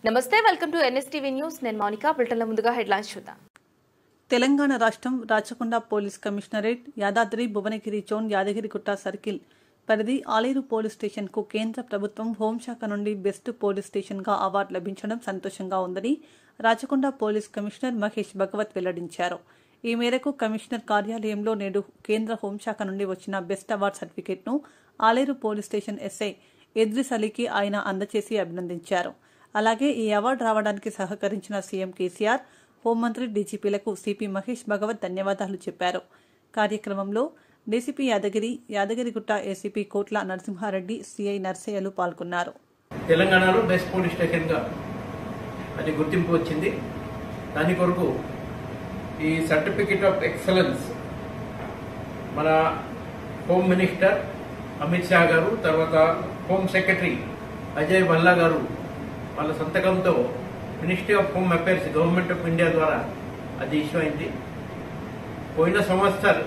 నమస్తే welcome to NSTV news నేను మౌనిక బులెటిన్ల ముందుగా హెడ్లైన్స్ చూద్దాం తెలంగాణ రాష్ట్రం Rachakonda police commissionerate Yadadri Bhuvanagiri zone Yadagirigutta circle పరిధి ఆలేరు పోలీస్ స్టేషన్కు కేంద్ర ప్రభుత్వం హోంశాఖ నుండి బెస్ట్ పోలీస్ స్టేషన్గా అవార్డు లభించడం సంతోషంగా ఉందని రాచకొండ పోలీస్ కమిషనర్ మహేష్ భగవత్ వెల్లడించారు ఈ మేరకు కమిషనర్ కార్యాలయంలో నేడు కేంద్ర హోంశాఖ నుండి వచ్చిన బెస్ట్ అవార్డు సర్టిఫికెట్ను Aleru police station SI Edris అలీకి ఆయన అందజేసి అభినందించారు అలాగే ఈ అవార్డు రావడానికి సహకరించిన సీఎం కేసీఆర్ హోంమంత్రి డీజీపీలకు సిపి మహేష్ భగవత్ ధన్యవాదాలు చెప్పారు కార్యక్రమంలో డీసీపీ యాదగిరి యాదగిరిగుట్ట ఏసీపీ కోట్ల నరసింహారెడ్డి సిఐ నర్సయ్యలు పాల్గొన్నారు తెలంగాణలో బెస్ట్ పోలీస్ స్టేషన్గా అది గుర్తింపు వచ్చింది దాని కొరకు ఈ సర్టిఫికెట్ ఆఫ్ ఎక్సలెన్స్ మన హోమ్ మినిస్టర్ అమిత్ షా గారు తర్వాత హోమ్ సెక్రటరీ అజయ్ భల్లా గారు వాళ్ళ సంతకంతో ministry of home affairs government of India ద్వారా అది ఇష్యూ అయింది పోయిన సంవత్సరం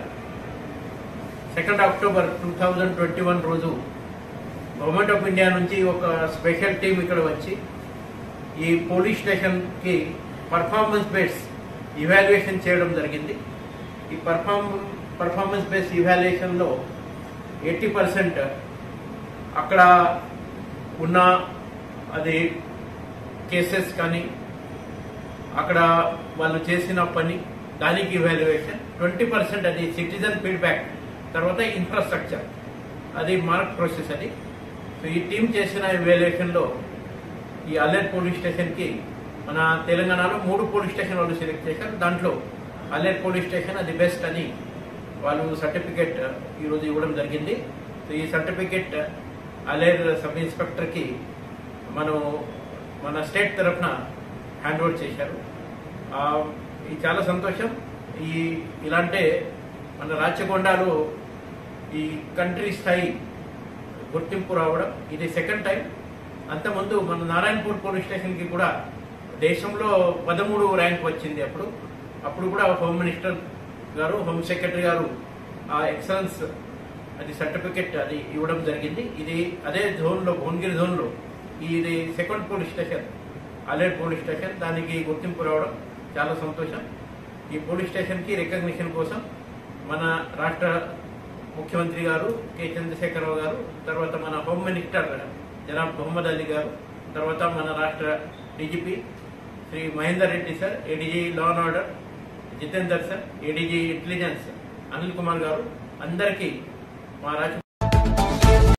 second October two thousand twenty one రోజు గవర్నమెంట్ ఆఫ్ ఇండియా నుంచి ఒక స్పెషల్ టీం ఇక్కడ వచ్చి ఈ పోలీస్ స్టేషన్ కి పర్ఫార్మెన్స్ బేస్ ఇవాల్యుయేషన్ చేయడం జరిగింది ఈ పర్ఫార్మ్ పర్ఫార్మెన్స్ బేస్ ఇవాల్యుయేషన్ లో ఎయిటీ పర్సెంట్ అక్కడ ఉన్న అది కేసెస్ కానీ అక్కడ వాళ్ళు చేసిన పని దానికి ఇవాల్యుయేషన్ ట్వంటీ పర్సెంట్ అది సిటిజన్ ఫీడ్బ్యాక్ తర్వాత ఇన్ఫ్రాస్ట్రక్చర్ అది మార్క్ ప్రాసెస్ అది సో ఈ టీం చేసిన ఇవాల్యుయేషన్ లో ఈ అల్లెట్ పోలీస్ స్టేషన్ కి మన తెలంగాణలో మూడు పోలీస్ స్టేషన్ వాళ్ళు సెలెక్ట్ చేశారు దాంట్లో అల్లెట్ పోలీస్ స్టేషన్ అది బెస్ట్ అని వాళ్ళు సర్టిఫికేట్ ఈ రోజు ఇవ్వడం జరిగింది సో ఈ సర్టిఫికేట్ అలేర్ సబ్ ఇన్స్పెక్టర్ కి మనం మన స్టేట్ తరఫున హ్యాండ్ ఓవర్ చేశారు ఆ, ఇది చాలా సంతోషం ఈ ఇలాంటి మన రాచకొండలో ఈ కంట్రీ స్థాయి గుర్తింపు రావడం ఇది సెకండ్ టైం అంతకుముందు మన నారాయణపూర్ పోలీస్ స్టేషన్ కి కూడా దేశంలో పదమూడు ర్యాంక్ వచ్చింది అప్పుడు అప్పుడు కూడా home minister garu home secretary garu ఆ ఎక్సలెన్స్ అది సర్టిఫికెట్ అది ఇవ్వడం జరిగింది ఇది అదే జోన్ లో భువనగిరి జోన్ లో ఇది సెకండ్ పోలీస్ స్టేషన్ అలేట్ పోలీస్ స్టేషన్ దానికి గుర్తింపు రావడం చాలా సంతోషం ఈ పోలీస్ స్టేషన్ కి రికగ్నిషన్ కోసం మన రాష్ట్ర ముఖ్యమంత్రి గారు కె చంద్రశేఖరరావు గారు తర్వాత మన హోమ్ మినిస్టర్ జనాబ్ మొహమ్మద్ అలీ గారు తర్వాత మన రాష్ట్ర DGP Shri Mahender Reddy sir ADG law and order Jitender sir ADG intelligence Anil Kumar garu అందరికీ మా రాష్ట్ర